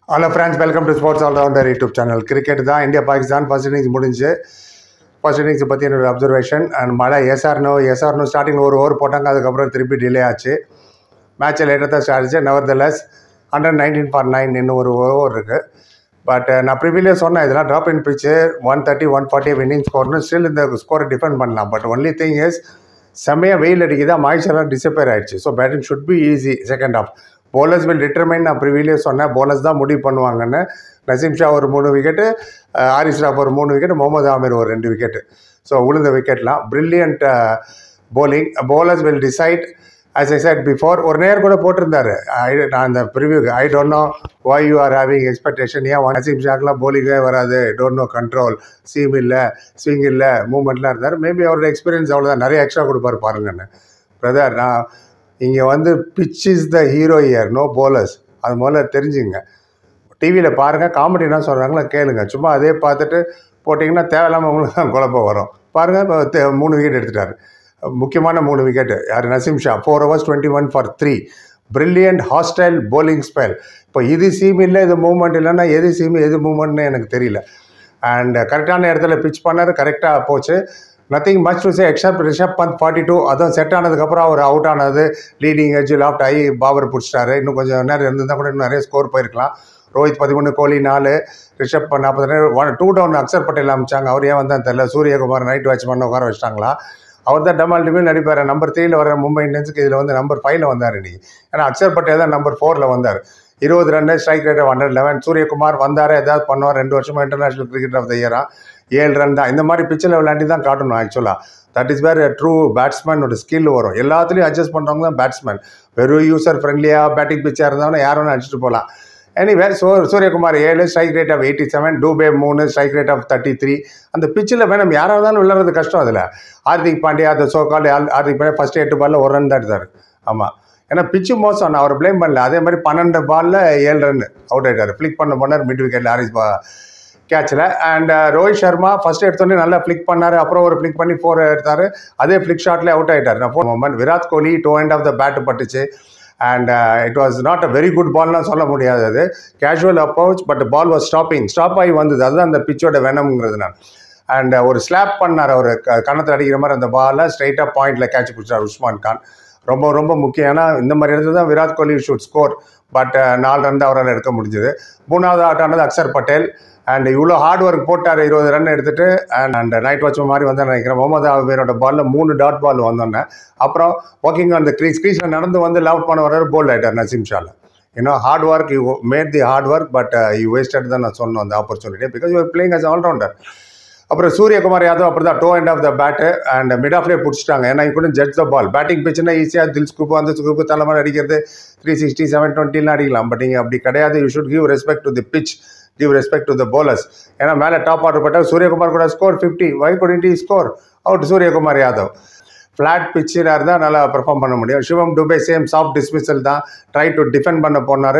hello friends welcome to sports allrounder YouTube channel cricket தான் India Pakistan first innings முடிஞ்சு first innings பற்றி என்னோட observation and மழை எஸ்ஆர்னோ எஸ்ஆர்னோ starting ஒரு ஓவர் போட்டாங்க அதுக்கப்புறம் திருப்பி டிலே ஆச்சு மேட்சை லேட்டாக தான் ஸ்டார்ட் ஆச்சு நவர் less hundred nineteen for nine இன்னும் ஒரு ஓவர் இருக்குது பட் நான் ப்ரிவிலே சொன்னேன் இதெல்லாம் drop in pitch one thirty one forty winning ஸ்கோர்னு ஸ்டில் இந்த ஸ்கோரை டிஃபெண்ட் பண்ணலாம் பட் ஒன்லி திங் இஸ் செம்மையாக வெயில் அடிக்குதா மாய்ச்சர்லாம் டிசப்பேர் ஆயிடுச்சு so batting should be easy second half bowlers will determine நான் ப்ரிவிலே சொன்னேன் bowlers தான் முடிவு பண்ணுவாங்கன்னு நசீம் ஷா ஒரு மூணு விக்கெட்டு ஆரிஸ் ராஃப் ஒரு மூணு விக்கெட் முகமது ஆமீர் ஒரு ரெண்டு விக்கெட்டு ஸோ உளுந்த விக்கெட்லாம் brilliant bowling bowlers will decide as I said before ஒரு நேர் கூட போட்டிருந்தாரு I- நான் அந்த ப்ரிவியூக்கு I don't know why you are having expectation ஏன் நசீம் ஷாக்லாம் bowling-ஏ வராது டோன்ட் நோ கண்ட்ரோல் சீம் இல்லை ஸ்விங் இல்லை மூமெண்ட்லாம் இருந்தார் மேபி அவரோட எக்ஸ்பீரியன்ஸ் அவ்வளோதான் நிறைய எக்ஸ்ட்ரா கொடுப்பாரு பாருங்கன்னு பிரதர் நான் இங்கே வந்து pitch is the hero here no bowlers அது முதல்ல தெரிஞ்சுங்க டிவியில் பாருங்கள் காமெடினா சொல்கிறாங்களா கேளுங்க சும்மா அதே பார்த்துட்டு போட்டிங்கன்னா தேவையில்லாமல் உங்களுக்கு தான் குழப்பம் வரும் பாருங்கள் இப்போ தே- மூணு விக்கெட் எடுத்துட்டார் முக்கியமான மூணு விக்கெட் யார் Naseem Shah four overs twenty one for three brilliant hostile bowling spell இப்போ இது சீம் இல்லை இது மூவ்மெண்ட் இல்லைன்னா எது சீம் எது மூவ்மெண்ட்னு எனக்கு தெரியல அண்ட் கரெக்டான இடத்துல பிச் பண்ணார் கரெக்டாக போச்சு nothing much to say except Rishabh Pant forty two அதுவும் செட் ஆனதுக்கப்புறம் அவர் அவுட் ஆனது லீடிங் எட்ஜ் லாஃப்ட் ஆகி பாபர் பிடிச்சிட்டாரு இன்னும் கொஞ்சம் நேரம் இருந்திருந்தால் கூட இன்னும் நிறைய ஸ்கோர் போயிருக்கலாம் ரோஹித் பதிமூணு கோலி நாலு ரிஷப் நாற்பது நேரம் one two down Axar Patel அமைச்சாங்க அவர் ஏன் வந்தான்னு தெரியல சூரியகுமார் நைட் வாட்ச்மேன் உட்கார வச்சிட்டாங்களா அவர் தான் டமால் டிமில் நடிப்பார் நம்பர் த்ரீல வர மும்பை இந்தியன்ஸுக்கு இதில் வந்து நம்பர் ஃபைவ்ல வந்தார் இன்னைக்கு ஏன்னா அக்சர் பட்டேல் தான் நம்பர் ஃபோரில் வந்தார் இருபது run strike rate hundred eleven Suryakumar வந்தார் ஏதாவது பண்ணுவார் ரெண்டு வருஷமா இன்டர்நேஷனல் கிரிக்கெட் ஆஃப் த இயரா ஏழு ரன் தான் இந்த மாதிரி பிச்சில் விளையாண்டி தான் காட்டணும் ஆக்சுவலாக தட் இஸ் வேர் ட்ரூ பேட்ஸ்மேனோட ஸ்கில் வரும் எல்லாத்துலேயும் அட்ஜஸ்ட் பண்ணுறவங்க தான் பேட்ஸ்மேன் வெறும் யூசர் ஃப்ரெண்ட்லியாக பேட்டிங் பிச்சாக இருந்தாலும் யாரும் வேணா அடிச்சுட்டு போகலாம் எனிவே சூ சூரியகுமார் ஏழு strike rate of eighty seven Dube மூணு strike rate of thirty three அந்த பிச்சில் வேணும் யாராக இருந்தாலும் விளையாடுறது கஷ்டம் அதில் ஹார்திக் பாண்டியா அந்த so call Hardik Pandya first எட்டு பாலில் ஒரு ரன் தான் எடுத்தார் ஆமாம் ஏன்னா பிச்சு மோசம் நான் அவர் ப்ளேம் பண்ணல அதே மாதிரி பன்னெண்டு பாலில் ஏழு ரன் அவுட் ஆயிட்டார் ஃப்ளிக் பண்ண போனார் மிட் விக்கெட்டில் ஹாரிஸ் பா கேட்சில் அண்ட் ரோஹித் சர்மா ஃபர்ஸ்ட் எடுத்தோடனே நல்லா ஃப்ளிக் பண்ணார் அப்புறம் ஒரு ஃப்ளிக் பண்ணி ஃபோர் எடுத்தார் அதே ஃப்ளிக் ஷாட்லேயே அவுட் ஆயிட்டார் நான் for moment Virat Kohli toe end of the bat பட்டுச்சு and it was not a very good பால்லாம் சொல்ல முடியாது அது casual approach but ball was stopping stop ஆகி வந்தது அதுதான் அந்த பிச்சோட வேணுங்கிறது நான் அண்ட் ஒரு ஸ்லாப் பண்ணார் அவர் கணத்தில் அடிக்கிற மாதிரி அந்த பாலை ஸ்ட்ரைட்டாக பாயிண்டில் கேட்ச் பிடிச்சார் உஸ்மான் கான் ரொம்ப ரொம்ப முக்கியம் ஏன்னா இந்த மாதிரி இடத்துல தான் Virat Kohli should score but நாலு ரன் தான் அவரால் எடுக்க முடிஞ்சது மூணாவது ஆட் ஆனது அக்சர் பட்டேல் அண்ட் இவ்வளோ ஹார்ட் ஒர்க் போட்டார் இருபது ரன் எடுத்துட்டு அண்ட் அண்ட் நைட் வாட்ச் மாதிரி வந்து நினைக்கிறேன் முகமது ஆபீரோட பாலில் மூணு டாட் பால் வந்தோன்னே அப்புறம் வாக்கிங் அந்த க்ரீஸ் க்ரீஸில் நடந்து வந்து லவ் பண்ண வர்றாரு போல்ட் ஆயிட்டார் நசீம் ஷால you know hard work you made the hard work but you wasted தான் நான் சொன்னோம் அந்த opportunity because you playing as allrounder அப்புறம் சூரியகுமார் யாதவ் அப்படி தான் toe end of the bat and mid ஆஃப்லேயே பிடிச்சிட்டாங்க ஏன்னா கூட ஜட்ஜ் த பால் பேட்டிங் பிச்சுன்னா ஈஸியாக தில் ஸ்கூப் அந்த ஸ்கூப்பு தலைமையில் அடிக்கிறது த்ரீ சிக்ஸ்டி செவன் டுவெண்ட்டிலாம் அடிக்கலாம் பட் இங்கே அப்படி கிடையாது you should give respect to the pitch give respect to the bowlers ஏன்னா மேலே டாப் ஆர்டர் பட்டால் சூரியகுமார் கூட score fifty why couldn't he score out Suryakumar Yadav flat பிச்சில் இருந்தால் நல்லா பெர்ஃபார்ம் பண்ண முடியும் Shivam Dube same soft dismissal தான் ட்ரை டு டிஃபெண்ட் பண்ண போனார்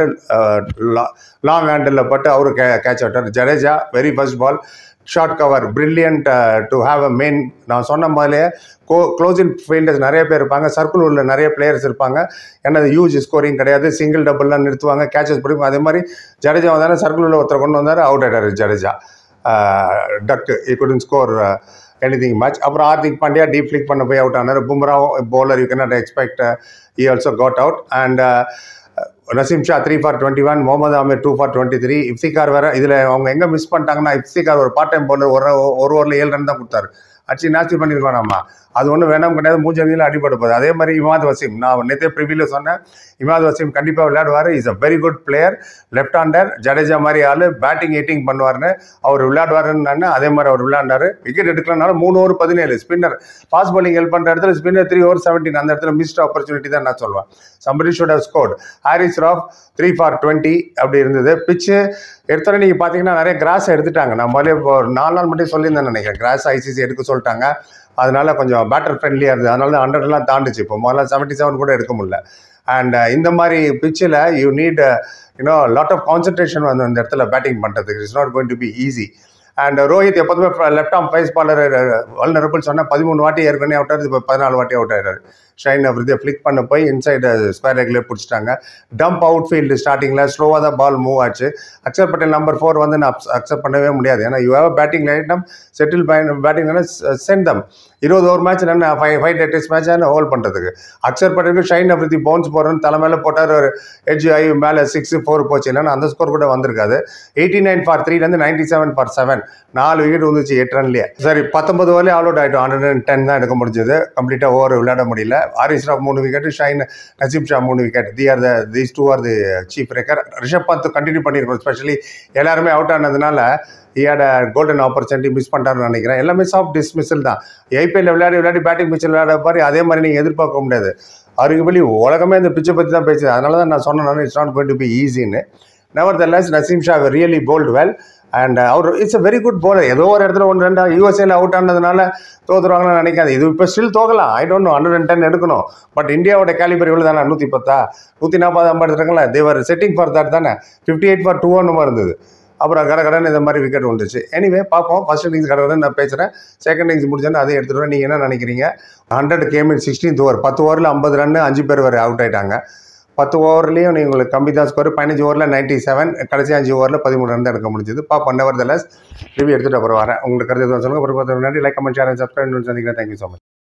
லாங் ஹேண்டில் பட்டு அவரு கே கேட்ச் அவுட்டார் Jadeja very first ball short cover brilliant to have a main நான் சொன்ன மாதிரியே கோ க்ளோசிங் ஃபீல்டர்ஸ் நிறைய பேர் இருப்பாங்க சர்க்கிள் உள்ள நிறைய பிளேயர்ஸ் இருப்பாங்க ஏன்னா அது ஹியூஜ் ஸ்கோரிங் கிடையாது சிங்கிள் டபுள்லாம் நிறுத்துவாங்க கேச்சஸ் பிடிக்கும் அதே மாதிரி ஜடேஜா வந்தாரு சர்க்கிள் உள்ள ஒருத்தர் கொண்டு வந்தார் அவுட் ஆயிட்டார் Jadeja duck he couldn't score anything match அப்புறம் ஹார்திக் பாண்டியா டீப் ஃபிளிக் பண்ண போய் அவுட் ஆனார் Bumrah bowler you cannot expect he also caught out and Naseem Shah three for twenty one Mohammad Amir two for twenty three Iftikhar வேறு இதில் அவங்க எங்கே மிஸ் பண்ணிட்டாங்கன்னா இஃப்திகார் ஒரு பார்ட் டைம் bowler ஒரு ஒரு ஓவரில் ஏழு ரன் தான் கொடுத்தாரு அடிச்சு நாஸ்தி பண்ணியிருக்கோம் நம்ம அது ஒன்றும் வேணாம் கிடையாது மூஞ்சதியில் அடிபட போகுது அதே மாதிரி இமாத் வசீம் நான் நேற்றே ப்ரிவியில் சொன்னேன் இமாத் வசீம் கண்டிப்பாக விளையாடுவார் is a very good player left hander Jadeja மாதிரி ஆள் பேட்டிங் ஹிட்டிங் பண்ணுவார்னு அவர் விளையாடுவாருன்னு அதே மாதிரி அவர் விளையாண்டாரு விக்கெட் எடுக்கலனாலும் மூணு ஓவர் பதினேழு ஸ்பின்னர் ஃபாஸ்ட் bowling ஹெல்ப் பண்ணுற இடத்துல ஸ்பின்னர் த்ரீ ஓவர் செவன்டீன் அந்த இடத்துல மிஸ்ட் ஆப்பர்ச்சுனிட்டி தான் நான் சொல்லுவேன் somebody should have scored Haris Rauf three for twenty அப்படி இருந்தது பிச்சு எடுத்தோடனே நீங்கள் பார்த்தீங்கன்னா நிறைய கிராஸ் எடுத்துட்டாங்க நான் முதல்ல இப்போ ஒரு நாலு நாள் மட்டும் சொல்லியிருந்தேன் நினைக்கிறேன் கிராஸ் ஐசிசி எடுக்க சொல்லிட்டாங்க அதனால கொஞ்சம் பேட்டர் ஃப்ரெண்ட்லியாக இருந்தது அதனால தான் ஹண்ட்ரட்லாம் தாண்டுச்சு இப்போ முதல்ல செவன்ட்டி செவன் கூட எடுக்க முடியல அண்ட் இந்த மாதிரி பிச்சில் you need you know lot of concentration வந்து அந்த இடத்துல பேட்டிங் பண்ணுறதுக்கு it's not going to be easy and Rohit எப்போதுமே லெஃப்ட் ஆம் ஃபைஸ் பாலர் வல்னரபிள் சொன்னால் பதிமூணு வாட்டி ஏற்கனவே அவுட் ஆகுது இப்போ பதினாலு வாட்டி அவுட் ஆயிடுறாரு ஷைன் அப்ரிதியை ஃப்ளிக் பண்ண போய் இன்சைடு ஸ்கொயர் ரெகுலே பிடிச்சிட்டாங்க டம்ப் அவுட் ஃபீல்டு ஸ்டார்டிங்கில் ஸ்லோவாக தான் பால் மூவ் ஆச்சு அக்சர் பட்டேல் நம்பர் ஃபோர் வந்து நான் அக்செப்ட் பண்ணவே முடியாது ஏன்னா யூ ஹேவ் பேட்டிங் லைட்டம் செட்டில் பேட்டிங் சென்ட் தம் இருபது ஓவர் மேட்ச் என்ன five five test match hold பண்ணுறதுக்கு அக்சர் பட்டேலுக்கு ஷைன் அப்ரிதி பவுன்ஸ் போகிறோன்னு தலை மேலே போட்டார் ஒரு எட்ஜ் ஆகி மேலே சிக்ஸ் ஃபோர் போச்சு இல்லைன்னா அந்த ஸ்கோர் கூட வந்திருக்காது எயிட்டி நைன் ஃபார் த்ரீலேருந்து நைன்டி செவன் ஃபார் செவன் நாலு விக்கெட் வந்துச்சு எட்டு ரன்லேயே சரி பத்தொன்பது ஓவர்லேயே ஆல் அவுட் ஆகிட்டோம் ஹண்ட்ரட் அண்ட் டென் தான் எடுக்க முடிஞ்சது கம்ப்ளீட்டாக ஓவர் விளையாட முடியல ஆரிஸ் ராவ் மூணு விக்கெட் ஷைன் நசீப் ஷா மூணு wicket they are the these two are the chief wrecker Rishabh Pant continue பண்ணியிருக்கோம் ஸ்பெஷலி எல்லாருமே அவுட் ஆனதுனால ஈயாட கோல்டன் ஆப்பர்ச்சுனிட்டி மிஸ் பண்ணிட்டாருன்னு நினைக்கிறேன் எல்லாமே சாஃப்ட் டிஸ்மிஸல் தான் ஐபிஎல் விளையாடி விளையாடி பேட்டிங் பிச்சில் விளையாட மாதிரி அதே மாதிரி நீங்கள் எதிர்பார்க்க முடியாது arguably உலகமே இந்த பிச்சை பற்றி தான் பேசுது அதனால தான் நான் சொன்னேன் it's not going to be ஈஸின்னு nevertheless Naseem Shah really bowled well and அவர் it's a very good bowler ஏதோ ஒரு இடத்துல ஒன்று ரெண்டா யூஎஸ்ஏல அவுட் ஆனதுனால தோத்துருவாங்கன்னு நினைக்காது இது இப்போ ஸ்டில் தோக்கலாம் I don't know hundred and ten எடுக்கணும் பட் இந்தியாவோட கேலிபர் இவ்வளோ தானே நூற்றி பத்தா நூற்றி நாற்பது ஐம்பது எடுத்துருங்களா தேவர் செட்டிங் ஃபார் தட் தானே ஃபிஃப்டி எயிட் ஃபார் டூ ஒன்றுமா இருந்தது அப்புறம் கட கடன் இந்த மாதிரி விக்கெட் வந்துச்சு எனிவே பார்ப்போம் ஃபர்ஸ்ட் இன்னிங்ஸ் கட கடன் நான் பேசுகிறேன் செகண்ட் இன்னிங்ஸ் முடிச்சோன்னு அதை எடுத்துகிட்டு வரேன் நீங்கள் என்ன நினைக்கிறீங்க hundred came in sixteenth over பத்து ஓவரில் ஐம்பது ரன் அஞ்சு பேர் வரை அவுட் ஆயிட்டாங்க பத்து ஓவர்லேயும் நீங்கள் உங்களுக்கு கம்மி தான் ஸ்கோர் பதினஞ்சு ஓவரில் நைன்ட்டி செவன் கடைசி அஞ்சு ஓவரில் பதிமூணு ரன் தான் எடுக்க முடிஞ்சது பார்ப்போம் நெவர் தலஸ் ரிவ்யூ எடுத்துகிட்டு அப்புறம் வரேன் உங்களுக்கு கருத்து எதுவும் சொல்லுங்கள் அப்புறம் பார்த்து நன்றி லைக் கமெண்ட் ஷேர் சப்ஸ்கிரைப் சந்திக்கிறேன் தேங்க்யூ ஸோ மச்